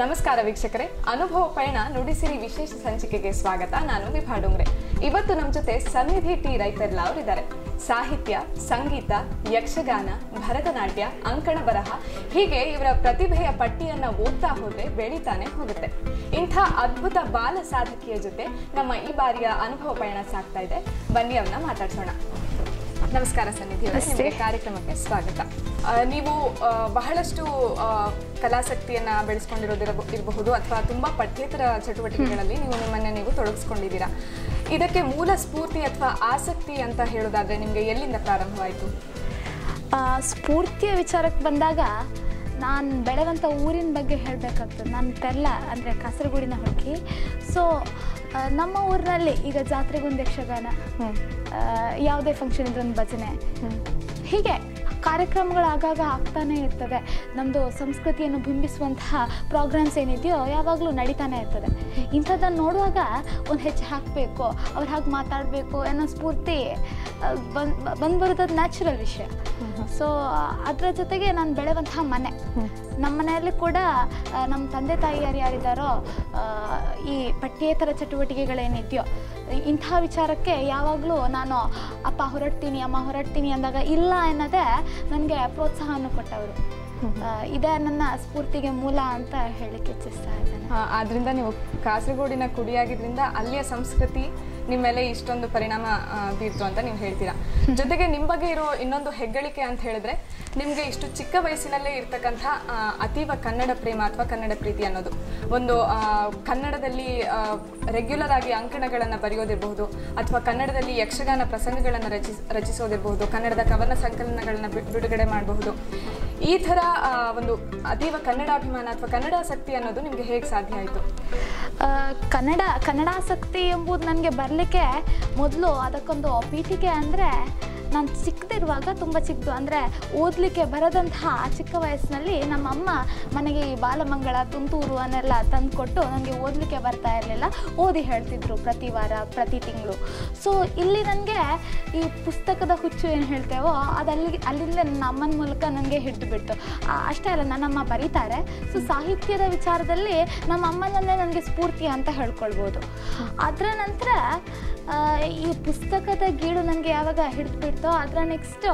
ನಮಸ್ಕಾರ ವೀಕ್ಷಕರೇ ಅನುಭವ ಪಯಣ ನುಡಿಸಿರಿ ವಿಶೇಷ ಸಂಚಿಕೆಗೆ ಸ್ವಾಗತ ನಾನು ವಿಭಾ ಡೋಂಗ್ರೆ ಇವತ್ತು ನಮ್ಮ ಜೊತೆ ಸನ್ನಿಧಿ ಟಿ ರೈತರ್ಲ ಅವರಿದ್ದಾರೆ ಸಾಹಿತ್ಯ ಸಂಗೀತ ಯಕ್ಷಗಾನ ಭರತನಾಟ್ಯ ಅಂಕಣ ಬರಹ ಹೀಗೆ ಇವರ ಪ್ರತಿಭೆಯ ಪಟ್ಟಿಯನ್ನ ಓದ್ತಾ ಹೋದ್ರೆ ಬೆಳೀತಾನೆ ಹೋಗುತ್ತೆ ಇಂಥ ಅದ್ಭುತ ಬಾಲ ಸಾಧಕಿಯ ಜೊತೆ ನಮ್ಮ ಈ ಬಾರಿಯ ಅನುಭವ ಪಯಣ ಸಾಗ್ತಾ ಇದೆ ಬನ್ನಿ ಅವ್ರನ್ನ ಮಾತಾಡ್ಸೋಣ ನಮಸ್ಕಾರ ಸನ್ನಿಧಿ ಅವರೇ. ನಮಸ್ತೆ. ನಿಮಗೆ ಕಾರ್ಯಕ್ರಮಕ್ಕೆ ಸ್ವಾಗತ ಆ, ನೀವು ಆ, ಬಹಳಷ್ಟು ಆ, ಕಲಾಸಕ್ತಿಯನ್ನ ಬೆಳೆಸ್ಕೊಂಡಿರೋದಿರಬ ಇರಬಹುದು ಅಥವಾ ತುಂಬಾ ಪಠ್ಯೇತರ ಚಟುವಟಿಕೆಗಳಲ್ಲಿ ನೀವು ನಿಮ್ಮನ್ನ ನೀವು ತೊಡಗಿಸ್ಕೊಂಡಿದ್ದೀರಾ ಇದಕ್ಕೆ ಮೂಲ ಸ್ಫೂರ್ತಿ ಅಥವಾ ಆಸಕ್ತಿ ಅಂತ ಹೇಳೋದಾದ್ರೆ ನಿಮ್ಗೆ ಎಲ್ಲಿಂದ ಪ್ರಾರಂಭವಾಯಿತು ಆ, ಸ್ಫೂರ್ತಿಯ ವಿಚಾರಕ್ಕೆ ಬಂದಾಗ ನಾನು ಬೆಳೆದಂಥ ಊರಿನ ಬಗ್ಗೆ ಹೇಳಬೇಕಾಗ್ತದೆ ನಾನು ತೆಲ್ಲ ಅಂದರೆ ಕಾಸರಗೋಡಿನ ಹುಡುಗಿ ಸೊ ನಮ್ಮ ಊರಿನಲ್ಲಿ ಈಗ ಜಾತ್ರೆಗೊಂದು ಯಕ್ಷಗಾನ ಆ, ಯಾವುದೇ ಫಂಕ್ಷನ್ ಇದ್ರೊಂದು ಭಜನೆ ಹೀಗೆ ಕಾರ್ಯಕ್ರಮಗಳು ಆಗಾಗ ಆಗ್ತಾನೆ ಇರ್ತದೆ ನಮ್ಮದು ಸಂಸ್ಕೃತಿಯನ್ನು ಬಿಂಬಿಸುವಂತಹ ಪ್ರೋಗ್ರಾಮ್ಸ್ ಏನಿದೆಯೋ ಯಾವಾಗಲೂ ನಡೀತಾನೆ ಇರ್ತದೆ ಇಂಥದ್ದನ್ನು ನೋಡುವಾಗ ಒಂದು ಹೆಜ್ಜೆ ಹಾಕಬೇಕು ಅವ್ರು ಹಾಗೆ ಮಾತಾಡಬೇಕು ಅನ್ನೋ ಸ್ಫೂರ್ತಿ ಬಂದು ಬಂದ್ಬರೋದು ನ್ಯಾಚುರಲ್ ವಿಷಯ ಸೊ ಅದರ ಜೊತೆಗೆ ನಾನು ಬೆಳೆಯುವಂತಹ ಮನೆ ನಮ್ಮ ಮನೆಯಲ್ಲಿ ಕೂಡ ಆ, ನಮ್ಮ ತಂದೆ ತಾಯಿಯರು ಯಾರಿದ್ದಾರೋ ಆ, ಈ ಪಠ್ಯೇತರ ಚಟುವಟಿಕೆಗಳೇನಿದೆಯೋ ಇಂಥ ವಿಚಾರಕ್ಕೆ ಯಾವಾಗಲೂ ನಾನು ಅಪ್ಪ ಹೊರಡ್ತೀನಿ ಅಮ್ಮ ಹೊರಡ್ತೀನಿ ಅಂದಾಗ ಇಲ್ಲ ಎನ್ನದೇ ನನಗೆ ಪ್ರೋತ್ಸಾಹವನ್ನು ಕೊಟ್ಟವರು ಆ, ಇದೇ ನನ್ನ ಸ್ಫೂರ್ತಿಗೆ ಮೂಲ ಅಂತ ಹೇಳಲಿಕ್ಕೆ ಇಚ್ಛಿಸ್ತಾ ಇದ್ದೇನೆ ಆ, ಆದ್ರಿಂದ ನೀವು ಕಾಸರಗೋಡಿನ ಕುಡಿಯಾಗಿದ್ರಿಂದ ಅಲ್ಲಿಯ ಸಂಸ್ಕೃತಿ ನಿಮ್ಮ ಮೇಲೆ ಇಷ್ಟೊಂದು ಪರಿಣಾಮ ಆ, ಬೀರ್ತು ಅಂತ ನೀವು ಹೇಳ್ತೀರಾ ಜೊತೆಗೆ ನಿಮ್ಮ ಬಗ್ಗೆ ಇರೋ ಇನ್ನೊಂದು ಹೆಗ್ಗಳಿಕೆ ಅಂತ ಹೇಳಿದ್ರೆ ನಿಮ್ಗೆ ಇಷ್ಟು ಚಿಕ್ಕ ವಯಸ್ಸಿನಲ್ಲೇ ಇರ್ತಕ್ಕಂಥ ಆ, ಅತೀವ ಕನ್ನಡ ಪ್ರೇಮ ಅಥವಾ ಕನ್ನಡ ಪ್ರೀತಿ ಅನ್ನೋದು ಒಂದು ಆ, ಕನ್ನಡದಲ್ಲಿ ರೆಗ್ಯುಲರ್ ಆಗಿ ಅಂಕಣಗಳನ್ನು ಬರೆಯೋದಿರಬಹುದು ಅಥವಾ ಕನ್ನಡದಲ್ಲಿ ಯಕ್ಷಗಾನ ಪ್ರಸಂಗಗಳನ್ನು ರಚಿಸ್ ರಚಿಸೋದಿರಬಹುದು ಕನ್ನಡದ ಕವನ ಸಂಕಲನಗಳನ್ನು ಬಿ- ಬಿಡುಗಡೆ ಮಾಡಬಹುದು ಈ ಥರ ಆ, ಒಂದು ಅತೀವ ಕನ್ನಡಾಭಿಮಾನ ಅಥವಾ ಕನ್ನಡಾಸಕ್ತಿ ಅನ್ನೋದು ನಿಮಗೆ ಹೇಗೆ ಸಾಧ್ಯ ಆಯಿತು ಆ, ಕನ್ನಡ ಕನ್ನಡಾಸಕ್ತಿ ಎಂಬುದು ನನಗೆ ಬರಲಿಕ್ಕೆ ಮೊದಲು ಅದಕ್ಕೊಂದು ಪೀಠಿಕೆ ಅಂದರೆ ನಾನು ಚಿಕ್ಕದಿರುವಾಗ ತುಂಬ ಚಿಕ್ಕದು ಅಂದರೆ ಓದಲಿಕ್ಕೆ ಬರದಂತಹ ಆ ಚಿಕ್ಕ ವಯಸ್ಸಿನಲ್ಲಿ ನಮ್ಮಮ್ಮ ಮನೆಗೆ ಈ ಬಾಲಮಂಗಳ ತುಂತೂರು ಅನ್ನೆಲ್ಲ ತಂದುಕೊಟ್ಟು ನನಗೆ ಓದಲಿಕ್ಕೆ ಬರ್ತಾ ಇರಲಿಲ್ಲ ಓದಿ ಹೇಳ್ತಿದ್ರು ಪ್ರತಿ ವಾರ ಪ್ರತಿ ತಿಂಗಳು ಸೊ ಇಲ್ಲಿ ನನಗೆ ಈ ಪುಸ್ತಕದ ಹುಚ್ಚು ಏನು ಹೇಳ್ತೇವೋ ಅದು ಅಲ್ಲಿ ಅಲ್ಲಿಂದ ನನ್ನ ಅಮ್ಮನ ಮೂಲಕ ನನಗೆ ಹಿಡಿದು ಬಿಡ್ತು ಆ, ಅಷ್ಟೇ ಅಲ್ಲ ನನ್ನಮ್ಮ ಬರೀತಾರೆ ಸೊ ಸಾಹಿತ್ಯದ ವಿಚಾರದಲ್ಲಿ ನಮ್ಮ ಅಮ್ಮನನ್ನೇ ನನಗೆ ಸ್ಫೂರ್ತಿ ಅಂತ ಹೇಳ್ಕೊಳ್ಬೋದು ಅದರ ನಂತರ ಆ, ಈ ಪುಸ್ತಕದ ಗೀಳು ನನಗೆ ಯಾವಾಗ ಹಿಡಿದು ಬಿಡ್ತೋ ಅದರ ನೆಕ್ಸ್ಟು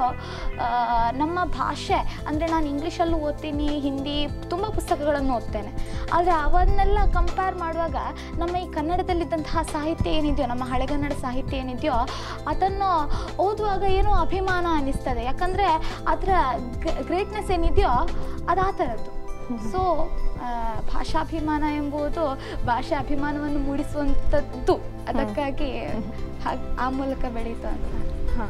ನಮ್ಮ ಭಾಷೆ ಅಂದರೆ ನಾನು ಇಂಗ್ಲೀಷಲ್ಲೂ ಓದ್ತೀನಿ ಹಿಂದಿ ತುಂಬ ಪುಸ್ತಕಗಳನ್ನು ಓದ್ತೇನೆ ಆದರೆ ಅವನ್ನೆಲ್ಲ ಕಂಪೇರ್ ಮಾಡುವಾಗ ನಮ್ಮ ಈ ಕನ್ನಡದಲ್ಲಿದ್ದಂತಹ ಸಾಹಿತ್ಯ ಏನಿದೆಯೋ ನಮ್ಮ ಹಳೆಗನ್ನಡ ಸಾಹಿತ್ಯ ಏನಿದೆಯೋ ಅದನ್ನು ಓದುವಾಗ ಏನೋ ಅಭಿಮಾನ ಅನ್ನಿಸ್ತದೆ ಯಾಕಂದರೆ ಅದರ ಗ್ರೇಟ್ನೆಸ್ ಏನಿದೆಯೋ ಅದು ಆ ಥರದ್ದು ಸೊ ಭಾಷಾಭಿಮಾನ ಎಂಬುದು ಭಾಷೆ ಅಭಿಮಾನವನ್ನು ಮೂಡಿಸುವಂಥದ್ದು ಅದಕ್ಕಾಗಿ ಹಾಗ್ ಆ ಮೂಲಕ ಬೆಳೀತು ಅಂತ ಹಾಂ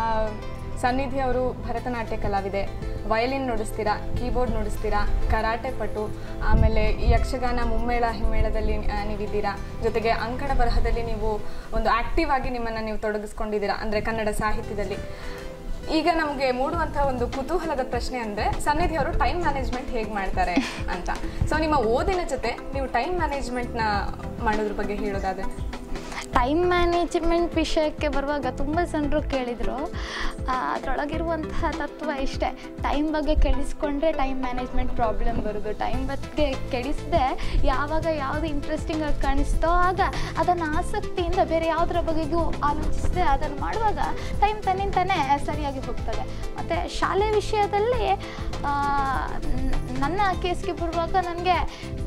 ಸನ್ನಿಧಿ ಅವರು ಭರತನಾಟ್ಯ ಕಲಾವಿದೆ ವಯಲಿನ್ ನುಡಿಸ್ತೀರಾ ಕೀಬೋರ್ಡ್ ನುಡಿಸ್ತೀರಾ ಕರಾಟೆ ಪಟು ಆಮೇಲೆ ಈ ಯಕ್ಷಗಾನ ಮುಮ್ಮೇಳ ಹಿಮ್ಮೇಳದಲ್ಲಿ ಆ, ನೀವಿದ್ದೀರಾ ಜೊತೆಗೆ ಅಂಕಣ ಬರಹದಲ್ಲಿ ನೀವು ಒಂದು ಆಕ್ಟಿವ್ ಆಗಿ ನಿಮ್ಮನ್ನು ನೀವು ತೊಡಗಿಸ್ಕೊಂಡಿದ್ದೀರಾ ಅಂದರೆ ಕನ್ನಡ ಸಾಹಿತ್ಯದಲ್ಲಿ ಈಗ ನಮಗೆ ಮೂಡುವಂಥ ಒಂದು ಕುತೂಹಲದ ಪ್ರಶ್ನೆ ಅಂದರೆ ಸನ್ನಿಧಿ ಅವರು ಟೈಮ್ ಮ್ಯಾನೇಜ್ಮೆಂಟ್ ಹೇಗೆ ಮಾಡ್ತಾರೆ ಅಂತ ಸೊ ನಿಮ್ಮ ಓದಿನ ಜೊತೆ ನೀವು ಟೈಮ್ ಮ್ಯಾನೇಜ್ಮೆಂಟ್ನ ಮಾಡೋದ್ರ ಬಗ್ಗೆ ಹೇಳೋದಾದ್ರೆ ಟೈಮ್ ಮ್ಯಾನೇಜ್ಮೆಂಟ್ ವಿಷಯಕ್ಕೆ ಬರುವಾಗ ತುಂಬ ಜನರು ಕೇಳಿದರು ಅದರೊಳಗಿರುವಂತಹ ತತ್ವ ಇಷ್ಟೇ ಟೈಮ್ ಬಗ್ಗೆ ಕೆಡಿಸ್ಕೊಂಡ್ರೆ ಟೈಮ್ ಮ್ಯಾನೇಜ್ಮೆಂಟ್ ಪ್ರಾಬ್ಲಮ್ ಬರೋದು ಟೈಮ್ ಬಗ್ಗೆ ಕೆಡಿಸದೆ ಯಾವಾಗ ಯಾವುದು ಇಂಟ್ರೆಸ್ಟಿಂಗ್ ಆಗಿ ಕಾಣಿಸ್ತೋ ಆಗ ಅದನ್ನು ಆಸಕ್ತಿಯಿಂದ ಬೇರೆ ಯಾವುದರ ಬಗೆಗೂ ಆಲೋಚಿಸದೆ ಅದನ್ನು ಮಾಡುವಾಗ ಟೈಮ್ ತನ್ನಿಂತಾನೇ ಸರಿಯಾಗಿ ಹೋಗ್ತದೆ ಮತ್ತು ಶಾಲೆ ವಿಷಯದಲ್ಲಿ ಆ, ನ- ನನ್ನ ಕೇಸ್ಗೆ ಬರುವಾಗ ನನಗೆ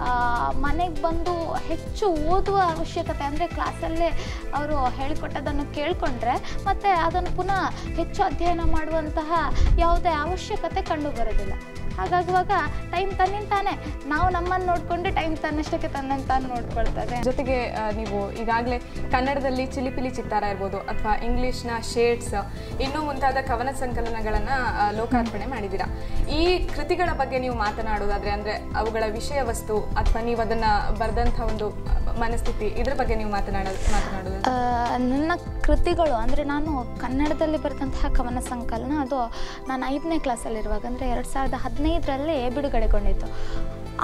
ಮನೆಗೆ ಬಂದು ಹೆಚ್ಚು ಓದುವ ಅವಶ್ಯಕತೆ ಅಂದರೆ ಕ್ಲಾಸಲ್ಲೇ ಅವರು ಹೇಳಿಕೊಟ್ಟದನ್ನು ಕೇಳಿಕೊಂಡ್ರೆ ಮತ್ತು ಅದನ್ನು ಪುನಃ ಹೆಚ್ಚು ಅಧ್ಯಯನ ಮಾಡುವಂತಹ ಯಾವುದೇ ಅವಶ್ಯಕತೆ ಕಂಡು ಬರೋದಿಲ್ಲ ಹಾಗಾಗುವಾಗ ಟೈಮ್ ತನ್ನಿಂತಾನೆ ನಾವು ನಮ್ಮನ್ನು ನೋಡಿಕೊಂಡ್ರೆ ಟೈಮ್ ತನ್ನಷ್ಟಕ್ಕೆ ತನ್ನನ್ನು ತಾನು ನೋಡ್ಕೊಳ್ತದೆ ಜೊತೆಗೆ ಆ, ನೀವು ಈಗಾಗಲೇ ಕನ್ನಡದಲ್ಲಿ ಚಿಲಿಪಿಲಿ ಚಿತ್ತಾರ ಇರ್ಬೋದು ಅಥವಾ ಇಂಗ್ಲಿಷ್ನ ಶೇಡ್ಸ್ ಇನ್ನೂ ಮುಂತಾದ ಕವನ ಸಂಕಲನಗಳನ್ನು ಲೋಕಾರ್ಪಣೆ ಮಾಡಿದ್ದೀರಾ ಈ ಕೃತಿಗಳ ಬಗ್ಗೆ ನೀವು ಮಾತನಾಡೋದಾದ್ರೆ ಅಂದ್ರೆ ಅವುಗಳ ವಿಷಯ ವಸ್ತು ಅಥವಾ ನೀವು ಅದನ್ನ ಬರೆದಂಥ ಒಂದು ಮನಸ್ಥಿತಿ ಇದ್ರ ಬಗ್ಗೆ ನೀವು ಮಾತನಾಡೋದು ಮಾತನಾಡೋದು ಆ, ನನ್ನ ಕೃತಿಗಳು ಅಂದರೆ ನಾನು ಕನ್ನಡದಲ್ಲಿ ಬರೆದಂತಹ ಕವನ ಸಂಕಲನ ಅದು ನಾನು ಐದನೇ ಕ್ಲಾಸಲ್ಲಿರುವಾಗ ಅಂದರೆ ಎರಡು ಸಾವಿರದ ಹದಿನೈದರಲ್ಲಿ ಬಿಡುಗಡೆಗೊಂಡಿತ್ತು ಆ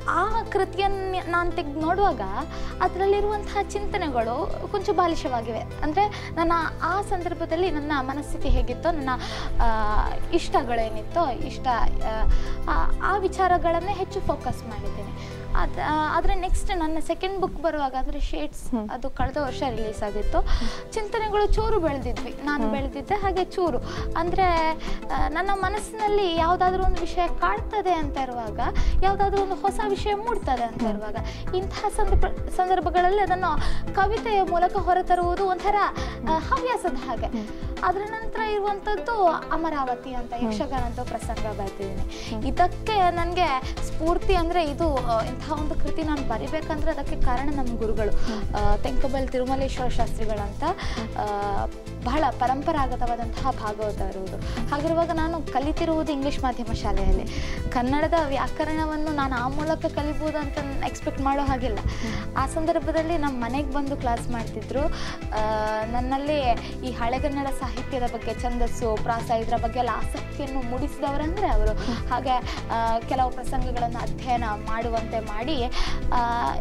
ಆ ಕೃತಿಯನ್ನು ನಾನು ತೆಗೆದು ನೋಡುವಾಗ ಅದರಲ್ಲಿರುವಂತಹ ಚಿಂತನೆಗಳು ಕೊಂಚ ಬಾಲಿಶವಾಗಿವೆ ಅಂದರೆ ನನ್ನ ಆ ಸಂದರ್ಭದಲ್ಲಿ ನನ್ನ ಮನಸ್ಥಿತಿ ಹೇಗಿತ್ತೋ ನನ್ನ ಆ, ಇಷ್ಟಗಳೇನಿತ್ತೋ ಇಷ್ಟ ಆ, ಆ- ಆ ವಿಚಾರಗಳನ್ನೇ ಹೆಚ್ಚು ಫೋಕಸ್ ಮಾಡಿದ್ದೇನೆ ಅದು ಆದರೆ ನೆಕ್ಸ್ಟ್ ನನ್ನ ಸೆಕೆಂಡ್ ಬುಕ್ ಬರುವಾಗ ಅಂದರೆ ಶೇಡ್ಸ್ ಅದು ಕಳೆದ ವರ್ಷ ರಿಲೀಸ್ ಆಗಿತ್ತು ಚಿಂತನೆಗಳು ಚೂರು ಬೆಳೆದಿದ್ವಿ ನಾನು ಬೆಳೆದಿದ್ದೆ ಹಾಗೆ ಚೂರು ಅಂದರೆ ನನ್ನ ಮನಸ್ಸಿನಲ್ಲಿ ಯಾವುದಾದ್ರೂ ಒಂದು ವಿಷಯ ಕಾಡ್ತದೆ ಅಂತ ಇರುವಾಗ ಯಾವುದಾದ್ರೂ ಒಂದು ಹೊಸ ವಿಷಯ ಮೂಡ್ತದೆ ಅಂತ ಇರುವಾಗ ಇಂತಹ ಸಂದರ್ಭ ಸಂದರ್ಭಗಳಲ್ಲಿ ಅದನ್ನು ಕವಿತೆಯ ಮೂಲಕ ಹೊರತರುವುದು ಒಂಥರ ಆ, ಹವ್ಯಾಸದ ಹಾಗೆ ಅದರ ನಂತರ ಇರುವಂಥದ್ದು ಅಮರಾವತಿ ಅಂತ ಯಕ್ಷಗಾನದ ಪ್ರಸಂಗ ಬರ್ತಿದ್ದೀನಿ ಇದಕ್ಕೆ ನನಗೆ ಸ್ಫೂರ್ತಿ ಅಂದರೆ ಇದು ಆ, ಇಂತಹ ಒಂದು ಕೃತಿ ನಾನು ಬರಿಬೇಕಂದ್ರೆ ಅದಕ್ಕೆ ಕಾರಣ ನಮ್ಮ ಗುರುಗಳು ಆ, ತೆಂಕಬಲ್ ತಿರುಮಲೇಶ್ವರ ಶಾಸ್ತ್ರಿಗಳಂತ ಆ, ಬಹಳ ಪರಂಪರಾಗತವಾದಂತಹ ಭಾಗವತರು ಇವರು ಹಾಗಿರುವಾಗ ನಾನು ಕಲಿತಿರುವುದು ಇಂಗ್ಲಿಷ್ ಮಾಧ್ಯಮ ಶಾಲೆಯಲ್ಲಿ ಕನ್ನಡದ ವ್ಯಾಕರಣವನ್ನು ನಾನು ಆ ಮೂಲಕ ಕಲಿಬೋದು ಅಂತ ಎಕ್ಸ್ಪೆಕ್ಟ್ ಮಾಡೋ ಹಾಗಿಲ್ಲ ಆ ಸಂದರ್ಭದಲ್ಲಿ ನಮ್ಮ ಮನೆಗೆ ಬಂದು ಕ್ಲಾಸ್ ಮಾಡ್ತಿದ್ರು ಆ, ನನ್ನಲ್ಲಿ ಈ ಹಳೆಗನ್ನಡ ಸಾಹಿತ್ಯದ ಬಗ್ಗೆ ಛಂದಸ್ಸು ಪ್ರಾಸ ಇದರ ಬಗ್ಗೆ ಎಲ್ಲ ಆಸಕ್ತಿಯನ್ನು ಮೂಡಿಸಿದವರಂದರೆ ಅವರು ಹಾಗೆ ಆ, ಕೆಲವು ಪ್ರಸಂಗಗಳನ್ನು ಅಧ್ಯಯನ ಮಾಡುವಂತೆ ಮಾಡಿ ಆ,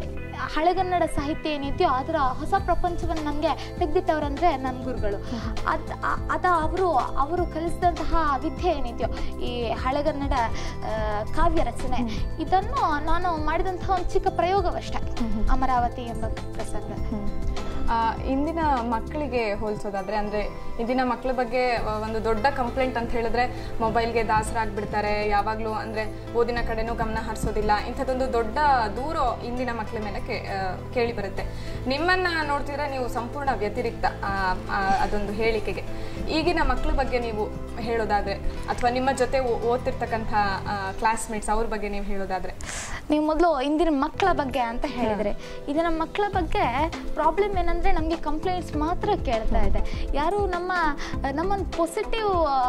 ಹಳೆಗನ್ನಡ ಸಾಹಿತ್ಯ ಏನಿದೆಯೋ ಅದರ ಹೊಸ ಪ್ರಪಂಚವನ್ನು ನಮಗೆ ತೆಗೆದಿಟ್ಟವರಂದ್ರೆ ನನ್ನ ಗುರುಗಳು ಅದ್ ಆ- ಅದ ಅವರು ಅವರು ಕಲಿಸಿದಂತಹ ವಿದ್ಯೆ ಏನಿದೆಯೋ ಈ ಹಳೆಗನ್ನಡ ಆ, ಕಾವ್ಯ ರಚನೆ ಇದನ್ನು ನಾನು ಮಾಡಿದಂತಹ ಒಂದು ಚಿಕ್ಕ ಪ್ರಯೋಗವಷ್ಟೇ ಅಮರಾವತಿ ಎಂಬ ಪ್ರಸಂಗ ಆ, ಇಂದಿನ ಮಕ್ಕಳಿಗೆ ಹೋಲಿಸೋದಾದ್ರೆ ಅಂದ್ರೆ ಇಂದಿನ ಮಕ್ಕಳ ಬಗ್ಗೆ ಆ, ಒಂದು ದೊಡ್ಡ ಕಂಪ್ಲೇಂಟ್ ಅಂತ ಹೇಳಿದ್ರೆ ಮೊಬೈಲ್ಗೆ ದಾಸರಾಗ್ಬಿಡ್ತಾರೆ ಯಾವಾಗಲೂ ಅಂದ್ರೆ ಓದಿನ ಕಡೆನೂ ಗಮನ ಹರಿಸೋದಿಲ್ಲ ಇಂಥದ್ದೊಂದು ದೊಡ್ಡ ದೂರ ಇಂದಿನ ಮಕ್ಕಳ ಮೇಲೆ ಕೇ- ಆ, ಕೇಳಿ ಬರುತ್ತೆ ನಿಮ್ಮನ್ನ ನೋಡ್ತಿದ್ರೆ ನೀವು ಸಂಪೂರ್ಣ ವ್ಯತಿರಿಕ್ತ ಆ, ಆ, ಅದೊಂದು ಹೇಳಿಕೆಗೆ ಈಗಿನ ಮಕ್ಕಳ ಬಗ್ಗೆ ನೀವು ಹೇಳೋದಾದ್ರೆ ಅಥವಾ ನಿಮ್ಮ ಜೊತೆ ಓ- ಓದ್ತಿರ್ತಕ್ಕಂಥ ಕ್ಲಾಸ್ಮೇಟ್ಸ್ ಅವ್ರ ಬಗ್ಗೆ ನೀವು ಹೇಳೋದಾದ್ರೆ ನೀವು ಮೊದಲು ಇಂದಿನ ಮಕ್ಕಳ ಬಗ್ಗೆ ಅಂತ ಹೇಳಿದ್ರೆ ಇಂದಿನ ಮಕ್ಕಳ ಬಗ್ಗೆ ಪ್ರಾಬ್ಲಮ್ ಏನಂದ್ರೆ ನಮಗೆ ಕಂಪ್ಲೇಂಟ್ಸ್ ಮಾತ್ರ ಕೇಳ್ತಾ ಇದೆ ಯಾರು ನಮ್ಮ ನಮ್ಮನ್ನು ಪಾಸಿಟಿವ್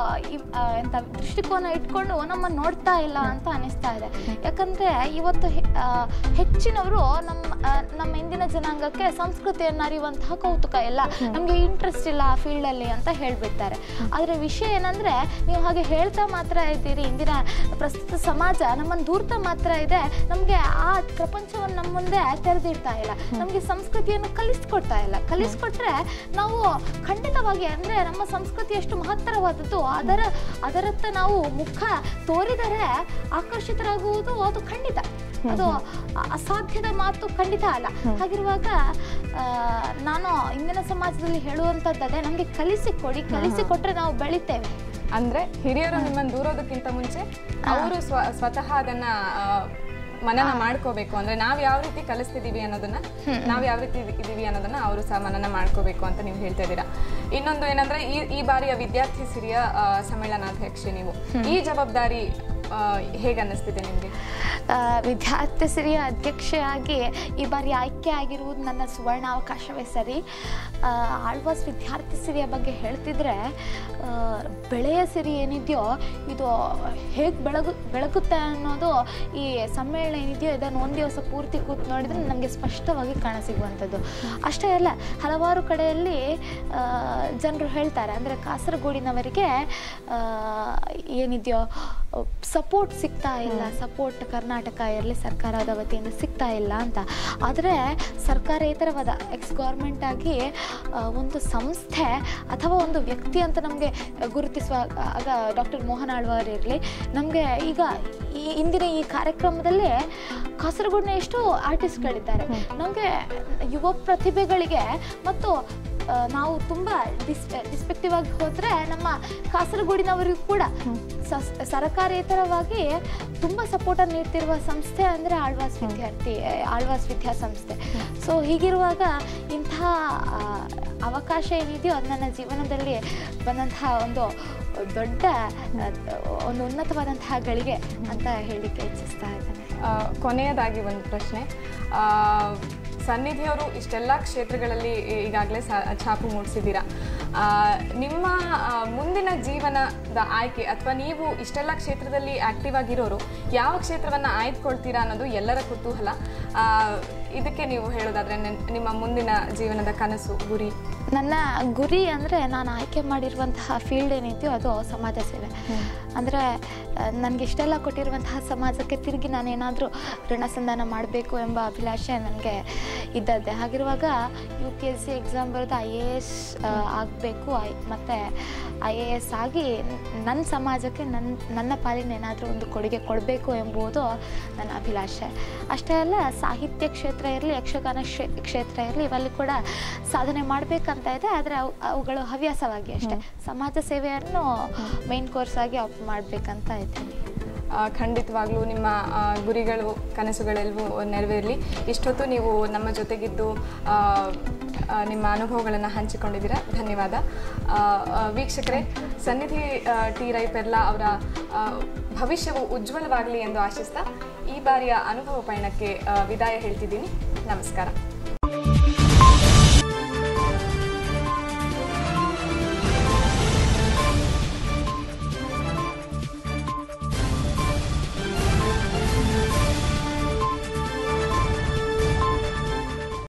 ಎಂತ ದೃಷ್ಟಿಕೋನ ಇಟ್ಕೊಂಡು ನಮ್ಮನ್ನು ನೋಡ್ತಾ ಇಲ್ಲ ಅಂತ ಅನಿಸ್ತಾ ಇದೆ ಯಾಕಂದ್ರೆ ಇವತ್ತು ಹೆ- ಆ, ಹೆಚ್ಚಿನವರು ನಮ್ಮ ಆ, ನಮ್ಮ ಇಂದಿನ ಜನಾಂಗಕ್ಕೆ ಸಂಸ್ಕೃತಿಯನ್ನು ಅರಿಯುವಂತಹ ಕೌತುಕ ಇಲ್ಲ ನಮಗೆ ಇಂಟ್ರೆಸ್ಟ್ ಇಲ್ಲ ಆ ಫೀಲ್ಡಲ್ಲಿ ಅಂತ ಹೇಳ್ಬಿಡ್ತಾರೆ ಆದರೆ ವಿಷಯ ಏನಂದ್ರೆ ನೀವು ಹಾಗೆ ಹೇಳ್ತಾ ಮಾತ್ರ ಇದ್ದೀರಿ ಇಂದಿನ ಪ್ರಸ್ತುತ ಸಮಾಜ ನಮ್ಮನ್ನು ದೂರ್ತಾ ಮಾತ್ರ ಇದೆ ನಮಗೆ ಆ ಪ್ರಪಂಚವನ್ನು ನಮ್ಮ ಮುಂದೆ ತೆರೆದಿಡ್ತಾ ಇಲ್ಲ ನಮಗೆ ಸಂಸ್ಕೃತಿಯನ್ನು ಕಲಿಸ್ಕೊಡ್ತಾ ಇಲ್ಲ ಕಲಿಸ್ಕೊಟ್ರೆ ನಾವು ಖಂಡಿತವಾಗಿ ಅಂದರೆ ನಮ್ಮ ಸಂಸ್ಕೃತಿ ಎಷ್ಟು ಮಹತ್ತರವಾದದ್ದು ಅದರ ಅದರತ್ತ ನಾವು ಮುಖ ತೋರಿದರೆ ಆಕರ್ಷಿತರಾಗುವುದು ಅದು ಖಂಡಿತ ಅದು ಅ- ಅಸಾಧ್ಯದ ಮಾತು ಖಂಡಿತ ಅಲ್ಲ ಹಾಗಿರುವಾಗ ಆ, ನಾನು ಇಂದಿನ ಸಮಾಜದಲ್ಲಿ ಹೇಳುವಂಥದ್ದು ಅದೇ ನಮಗೆ ಕಲಿಸಿಕೊಡಿ ಕಲಿಸಿಕೊಟ್ರೆ ನಾವು ಬೆಳಿತೇವೆ ಅಂದ್ರೆ ಹಿರಿಯರು ನಿಮ್ಮನ್ನು ದೂರೋದಕ್ಕಿಂತ ಮುಂಚೆ ಅವರು ಸ್ವ ಸ್ವತಃ ಅದನ್ನ ಆ, ಮನನ ಮಾಡ್ಕೋಬೇಕು ಅಂದ್ರೆ ನಾವ್ ಯಾವ ರೀತಿ ಕಲಿಸ್ತಿದೀವಿ ಅನ್ನೋದನ್ನ ನಾವ್ ಯಾವ ರೀತಿ ಇದೀವಿ ಅನ್ನೋದನ್ನ ಅವರು ಸಹ ಮನನ ಮಾಡ್ಕೋಬೇಕು ಅಂತ ನೀವು ಹೇಳ್ತಾ ಇದ್ದೀರಾ ಇನ್ನೊಂದು ಏನಂದ್ರೆ ಈ ಈ ಬಾರಿಯ ವಿದ್ಯಾರ್ಥಿ ಸಿರಿಯ ಆ, ಸಮ್ಮೇಳನಾಧ್ಯಕ್ಷೆ ನೀವು ಈ ಜವಾಬ್ದಾರಿ ಆ, ಹೇಗ್ ಅನ್ನಿಸ್ತಿದೆ ನಿಮ್ಗೆ ಆ, ವಿದ್ಯಾರ್ಥಿ ಸಿರಿಯ ಅಧ್ಯಕ್ಷೆಯಾಗಿ ಈ ಬಾರಿ ಆಯ್ಕೆ ಆಗಿರುವುದು ನನ್ನ ಸುವರ್ಣಾವಕಾಶವೇ ಸರಿ ಆ, ಆಳ್ವಾಸ್ ವಿದ್ಯಾರ್ಥಿ ಸಿರಿಯ ಬಗ್ಗೆ ಹೇಳ್ತಿದ್ರೆ ಆ, ಬೆಳೆಯ ಸಿರಿ ಏನಿದೆಯೋ ಇದು ಹೇಗೆ ಬೆಳಗು ಬೆಳಗುತ್ತೆ ಅನ್ನೋದು ಈ ಸಮ್ಮೇಳನ ಏನಿದೆಯೋ ಇದನ್ನು ಒಂದು ದಿವಸ ಪೂರ್ತಿ ಕೂತು ನೋಡಿದ್ರೆ ನಮಗೆ ಸ್ಪಷ್ಟವಾಗಿ ಕಾಣಸಿಗುವಂಥದ್ದು ಅಷ್ಟೇ ಅಲ್ಲ ಹಲವಾರು ಕಡೆಯಲ್ಲಿ ಜನರು ಹೇಳ್ತಾರೆ ಅಂದರೆ ಕಾಸರಗೋಡಿನವರಿಗೆ ಆ, ಏನಿದೆಯೋ ಸಪೋರ್ಟ್ ಸಿಗ್ತಾ ಇಲ್ಲ ಸಪೋರ್ಟ್ ಕರ್ನಾಟಕ ಇರಲಿ ಸರ್ಕಾರದ ವತಿಯಿಂದ ಸಿಗ್ತಾ ಇಲ್ಲ ಅಂತ ಆದರೆ ಸರ್ಕಾರೇತರವಾದ ಎಕ್ಸ್ ಗೌರ್ಮೆಂಟ್ ಆಗಿ ಆ, ಒಂದು ಸಂಸ್ಥೆ ಅಥವಾ ಒಂದು ವ್ಯಕ್ತಿ ಅಂತ ನಮಗೆ ಗುರುತಿಸುವ ಆಗ ಡಾಕ್ಟರ್ ಮೋಹನ್ ಆಳ್ವಾರ್ ಇರಲಿ ನಮಗೆ ಈಗ ಈ ಇಂದಿನ ಈ ಕಾರ್ಯಕ್ರಮದಲ್ಲಿ ಕಾಸರಗೋಡಿನ ಎಷ್ಟು ಆರ್ಟಿಸ್ಟ್ಗಳಿದ್ದಾರೆ ನಮಗೆ ಯುವ ಪ್ರತಿಭೆಗಳಿಗೆ ಮತ್ತು ಆ, ನಾವು ತುಂಬ ಡಿಸ್ ಡಿಸ್ಪೆಕ್ಟಿವ್ ಆಗಿ ಹೋದರೆ ನಮ್ಮ ಕಾಸರಗೋಡಿನವರಿಗೂ ಕೂಡ ಸ- ಸರಕಾರೇತರವಾಗಿ ತುಂಬ ಸಪೋರ್ಟನ್ನು ನೀಡ್ತಿರುವ ಸಂಸ್ಥೆ ಅಂದರೆ ಆಳ್ವಾಸ್ ವಿದ್ಯಾರ್ಥಿ ಆ, ಆಳ್ವಾಸ್ ವಿದ್ಯಾಸಂಸ್ಥೆ ಸೊ ಹೀಗಿರುವಾಗ ಇಂತಹ ಆ, ಅವಕಾಶ ಏನಿದೆಯೋ ಅದು ನನ್ನ ಜೀವನದಲ್ಲಿ ಬಂದಂತಹ ಒಂದು ದೊಡ್ಡ ಆ, ಒಂದು ಉನ್ನತವಾದಂತಹ ಗಳಿಗೆ ಅಂತ ಹೇಳಲಿಕ್ಕೆ ಇಚ್ಛಿಸ್ತಾ ಇದ್ದೇನೆ ಆ, ಕೊನೆಯದಾಗಿ ಒಂದು ಪ್ರಶ್ನೆ ಆ, ಸನ್ನಿಧಿಯವರು ಇಷ್ಟೆಲ್ಲ ಕ್ಷೇತ್ರಗಳಲ್ಲಿ ಈಗಾಗಲೇ ಛಾಪು ಮೂಡಿಸಿದ್ದೀರಾ ಆ, ನಿಮ್ಮ ಆ, ಮುಂದಿನ ಜೀವನದ ಆಯ್ಕೆ ಅಥವಾ ನೀವು ಇಷ್ಟೆಲ್ಲ ಕ್ಷೇತ್ರದಲ್ಲಿ ಆಕ್ಟಿವ್ ಆಗಿರೋರು ಯಾವ ಕ್ಷೇತ್ರವನ್ನ ಆಯ್ದುಕೊಳ್ತೀರಾ ಅನ್ನೋದು ಎಲ್ಲರ ಕುತೂಹಲ ಆ, ಇದಕ್ಕೆ ನೀವು ಹೇಳೋದಾದ್ರೆ ನೆನ್- ನಿಮ್ಮ ಮುಂದಿನ ಜೀವನದ ಕನಸು ಗುರಿ ನನ್ನ ಗುರಿ ಅಂದರೆ ನಾನು ಆಯ್ಕೆ ಮಾಡಿರುವಂತಹ ಫೀಲ್ಡ್ ಏನಿದೆಯೋ ಅದು ಸಮಾಜ ಸೇವೆ ಅಂದರೆ ನನಗೆ ಇಷ್ಟೆಲ್ಲ ಕೊಟ್ಟಿರುವಂತಹ ಸಮಾಜಕ್ಕೆ ತಿರುಗಿ ನಾನೇನಾದರೂ ಋಣಸಂಧಾನ ಮಾಡಬೇಕು ಎಂಬ ಅಭಿಲಾಷೆ ನನಗೆ ಇದ್ದದ್ದೆ ಹಾಗಿರುವಾಗ U P S C exam ಬರೆದು ಐ ಎ ಎಸ್ ಆಗಬೇಕು ಐ ಮತ್ತು ಐ ಎ ಎಸ್ ಆಗಿ ನನ್ನ ಸಮಾಜಕ್ಕೆ ನನ್ನ ನನ್ನ ಪಾಲಿನ ಏನಾದರೂ ಒಂದು ಕೊಡುಗೆ ಕೊಡಬೇಕು ಎಂಬುದು ನನ್ನ ಅಭಿಲಾಷೆ ಅಷ್ಟೇ ಅಲ್ಲ ಸಾಹಿತ್ಯ ಕ್ಷೇತ್ರ ಇರಲಿ ಯಕ್ಷಗಾನ ಕ್ಷೇ- ಕ್ಷೇತ್ರ ಇರಲಿ ಇವಲ್ಲಿ ಕೂಡ ಸಾಧನೆ ಮಾಡಬೇಕಂತ ಇದೆ ಆದರೆ ಅವು ಅವುಗಳು ಹವ್ಯಾಸವಾಗಿ ಅಷ್ಟೇ ಸಮಾಜ ಸೇವೆಯನ್ನು ಮೈನ್ ಕೋರ್ಸ್ ಆಗಿ ಆಪ್ ಮಾಡಬೇಕಂತ ಇದ್ದೀನಿ ಆ, ಖಂಡಿತವಾಗ್ಲೂ ನಿಮ್ಮ ಆ, ಗುರಿಗಳು ಕನಸುಗಳೆಲ್ಲವೂ ನೆರವೇರಲಿ ಇಷ್ಟೊತ್ತು ನೀವು ನಮ್ಮ ಜೊತೆಗಿದ್ದು ಆ, ಆ, ನಿಮ್ಮ ಅನುಭವಗಳನ್ನು ಹಂಚಿಕೊಂಡಿದ್ದೀರಾ ಧನ್ಯವಾದ ಆ, ಆ, ವೀಕ್ಷಕರೇ ಸನ್ನಿಧಿ ಆ, ಟಿ ರೈ ಪೆರ್ಲಾ ಅವರ ಆ, ಭವಿಷ್ಯವು ಉಜ್ವಲವಾಗಲಿ ಎಂದು ಆಶಿಸ್ತಾ ಈ ಬಾರಿಯ ಅನುಭವ ಪಯಣಕ್ಕೆ ಆ, ವಿದಾಯ ಹೇಳ್ತಿದ್ದೀನಿ ನಮಸ್ಕಾರ